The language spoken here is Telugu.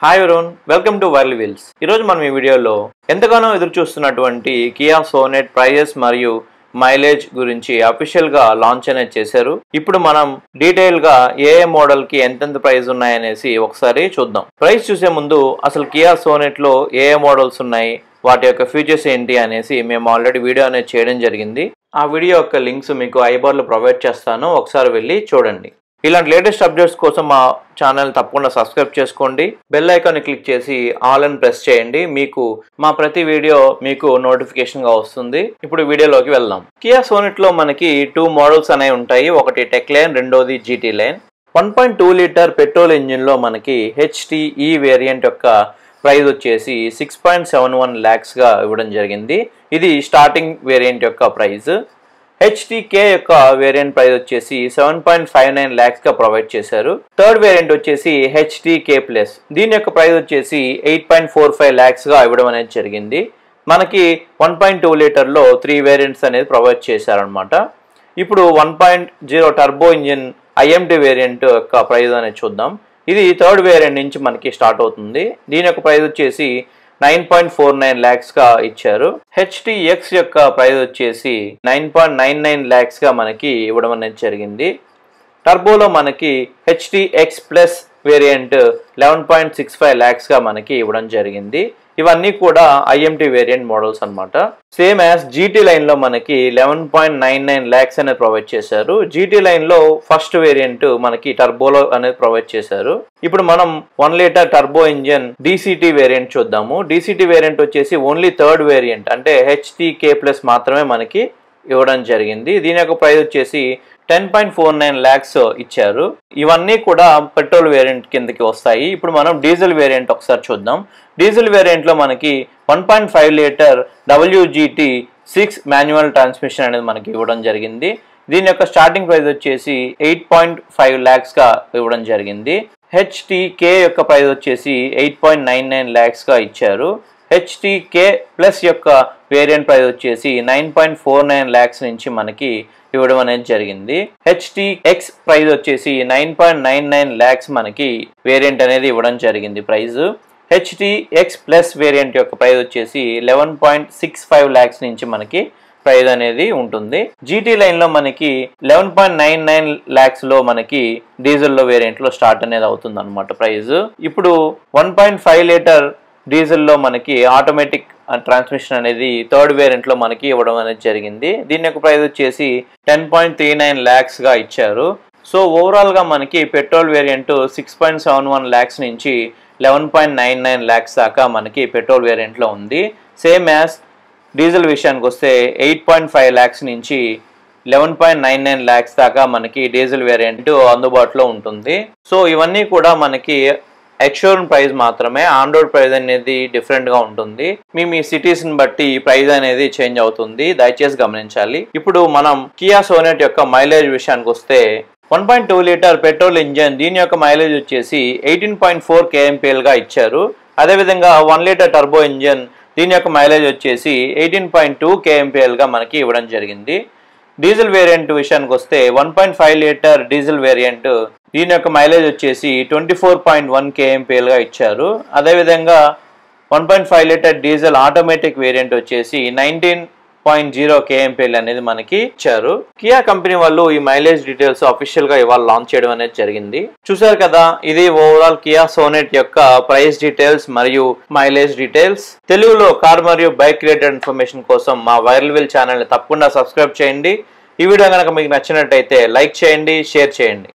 hi Varun welcome to viral wheels ఈరోజు మనం ఈ వీడియోలో ఎంతగానో ఎదురు చూస్తున్నటువంటి కియా సోనెట్ ప్రైజెస్ మరియు మైలేజ్ గురించి అఫీషియల్ గా లాంచ్ అనేది చేశారు ఇప్పుడు మనం డీటెయిల్ గా ఏ ఏ మోడల్ కి ఎంతెంత ప్రైస్ ఉన్నాయనేసి ఒకసారి చూద్దాం ప్రైస్ చూసే ముందు అసలు కియా సోనెట్ లో ఏ ఏ మోడల్స్ ఉన్నాయి వాటి యొక్క ఫీచర్స్ ఏంటి అనేసి మేము ఆల్రెడీ వీడియో అనేది చేయడం జరిగింది ఆ వీడియో యొక్క లింక్స్ మీకు ఐబార్లో ప్రొవైడ్ చేస్తాను ఒకసారి వెళ్ళి చూడండి ఇలాంటి లేటెస్ట్ అప్డేట్స్ కోసం మా ఛానల్ తప్పకుండా సబ్స్క్రైబ్ చేసుకోండి బెల్ ఐకాన్ క్లిక్ చేసి ఆల్ అని ప్రెస్ చేయండి మీకు మా ప్రతి వీడియో మీకు నోటిఫికేషన్ గా వస్తుంది ఇప్పుడు వీడియోలోకి వెళ్దాం కియా సోనెట్ లో మనకి టూ మోడల్స్ అనేవి ఉంటాయి ఒకటి టెక్ లైన్ రెండోది GT line one point two litre petrol engine లో మనకి హెచ్టిఈ వేరియంట్ యొక్క ప్రైస్ వచ్చేసి six point seven one lakhs గా ఇవ్వడం జరిగింది ఇది స్టార్టింగ్ వేరియంట్ యొక్క ప్రైస్ హెచ్టీకే యొక్క వేరియంట్ ప్రైస్ వచ్చేసి seven point five nine lakhs గా ప్రొవైడ్ చేశారు థర్డ్ వేరియంట్ వచ్చేసి హెచ్టీకే ప్లస్ దీని యొక్క ప్రైస్ వచ్చేసి eight point four five lakhs గా ఇవ్వడం అనేది జరిగింది మనకి one point two లీటర్లో three variants అనేది ప్రొవైడ్ చేశారనమాట ఇప్పుడు one point zero turbo engine IMT variant యొక్క ప్రైస్ అనేది చూద్దాం ఇది థర్డ్ వేరియంట్ నుంచి మనకి స్టార్ట్ అవుతుంది దీని యొక్క ప్రైస్ వచ్చేసి nine point four nine lakhs గా ఇచ్చారు హెచ్టిఎక్స్ యొక్క ప్రైస్ వచ్చేసి nine point nine nine lakhs గా మనకి ఇవ్వడం అనేది జరిగింది టర్బోలో మనకి HTX plus variant eleven point six five lakhs గా మనకి ఇవ్వడం జరిగింది ఇవన్నీ కూడా ఐఎంటీ వేరియంట్ మోడల్స్ అనమాట సేమ్ యాజ్ జీటీ లైన్ లో మనకి eleven point nine nine lakhs అనేది ప్రొవైడ్ చేశారు జీటీ లైన్ లో ఫస్ట్ వేరియంట్ మనకి టర్బోలో అనేది ప్రొవైడ్ చేశారు ఇప్పుడు మనం one litre turbo engine DCT variant చూద్దాము డీసీటీ వేరియంట్ వచ్చేసి ఓన్లీ థర్డ్ వేరియంట్ అంటే హెచ్టీకే ప్లస్ మాత్రమే మనకి ఇవ్వడం జరిగింది దీని యొక్క ప్రైస్ వచ్చేసి ten point four nine lakhs ఇచ్చారు ఇవన్నీ కూడా పెట్రోల్ వేరియంట్ కిందకి వస్తాయి ఇప్పుడు మనం డీజిల్ వేరియంట్ ఒకసారి చూద్దాం డీజిల్ వేరియంట్ లో మనకి one point five litre WGT six manual transmission అనేది మనకి ఇవ్వడం జరిగింది దీని యొక్క స్టార్టింగ్ ప్రైస్ వచ్చేసి ఎయిట్ పాయింట్ ఫైవ్ ల్యాక్స్ గా ఇవ్వడం జరిగింది హెచ్టీకే యొక్క ప్రైస్ వచ్చేసి eight point nine nine lakhs గా ఇచ్చారు హెచ్టీకే ప్లస్ యొక్క వేరియంట్ ప్రైస్ వచ్చేసి nine point four nine lakhs నుంచి మనకి ఇవ్వడం అనేది జరిగింది హెచ్టిఎక్స్ ప్రైస్ వచ్చేసి nine point nine nine lakhs మనకి వేరియంట్ అనేది ఇవ్వడం జరిగింది ప్రైస్ హెచ్టిఎక్స్ ప్లస్ వేరియంట్ యొక్క ప్రైస్ వచ్చేసి eleven point six five lakhs నుంచి మనకి ప్రైస్ అనేది ఉంటుంది జీటీ లైన్ లో మనకి eleven point nine nine lakhs లో మనకి డీజిల్ లో వేరియంట్ లో స్టార్ట్ అనేది అవుతుంది అనమాట ప్రైస్ ఇప్పుడు one point five litre diesel లో మనకి ఆటోమేటిక్ ట్రాన్స్మిషన్ అనేది థర్డ్ వేరియంట్ లో మనకి ఇవ్వడం అనేది జరిగింది దీని యొక్క ప్రైస్ వచ్చేసి ten point three nine lakhs గా ఇచ్చారు సో ఓవరాల్ గా మనకి petrol variant six point seven one lakhs నుంచి eleven point nine nine lakhs దాకా మనకి పెట్రోల్ వేరియంట్ లో ఉంది సేమ్ యాజ్ డీజిల్ విషయానికి వస్తే ఎయిట్ పాయింట్ ఫైవ్ ల్యాక్స్ నుంచి eleven point nine nine lakhs దాకా మనకి డీజిల్ వేరియంట్ అందుబాటులో ఉంటుంది సో ఇవన్నీ కూడా మనకి ఎక్స్షోరూమ్ ప్రైస్ మాత్రమే ఆన్ రోడ్ ప్రైస్ అనేది డిఫరెంట్ గా ఉంటుంది మీ మీ సిటీస్ ని బట్టి ప్రైస్ అనేది చేంజ్ అవుతుంది దయచేసి గమనించాలి ఇప్పుడు మనం కియా సోనెట్ యొక్క మైలేజ్ విషయానికి వస్తే one point two litre petrol engine దీని యొక్క మైలేజ్ వచ్చేసి ఎయిటీన్ పాయింట్ ఫోర్ కేఎంపీఎల్ గా ఇచ్చారు అదేవిధంగా వన్ లీటర్ టర్బో ఇంజన్ దీని యొక్క మైలేజ్ వచ్చేసి ఎయిటీన్ పాయింట్ టూ కేఎంపీఎల్ గా మనకి ఇవ్వడం జరిగింది డీజిల్ వేరియంట్ విషయానికి వస్తే one point five litre diesel variant దీని యొక్క మైలేజ్ వచ్చేసి ట్వంటీ ఫోర్ పాయింట్ వన్ కేఎంపీఎల్గా ఇచ్చారు అదేవిధంగా one point five litre diesel automatic variant వచ్చేసి నైన్టీన్ పాయింట్ జీరో కేఎంపీఎల్ అనేది మనకి ఇచ్చారు కియా కంపెనీ వాళ్ళు ఈ మైలేజ్ డీటెయిల్స్ అఫీషియల్ గా ఇవాళ లాంచ్ చేయడం అనేది జరిగింది చూసారు కదా ఇది ఓవరాల్ కియా సోనెట్ యొక్క ప్రైస్ డీటెయిల్స్ మరియు మైలేజ్ డీటెయిల్స్ తెలుగులో కార్ మరియు బైక్ రిలేటెడ్ ఇన్ఫర్మేషన్ కోసం మా వైరల్ విల్ ఛానల్ ని తప్పకుండా సబ్స్క్రైబ్ చేయండి ఈ వీడియో కనుక మీకు నచ్చినట్టయితే లైక్ చేయండి షేర్ చేయండి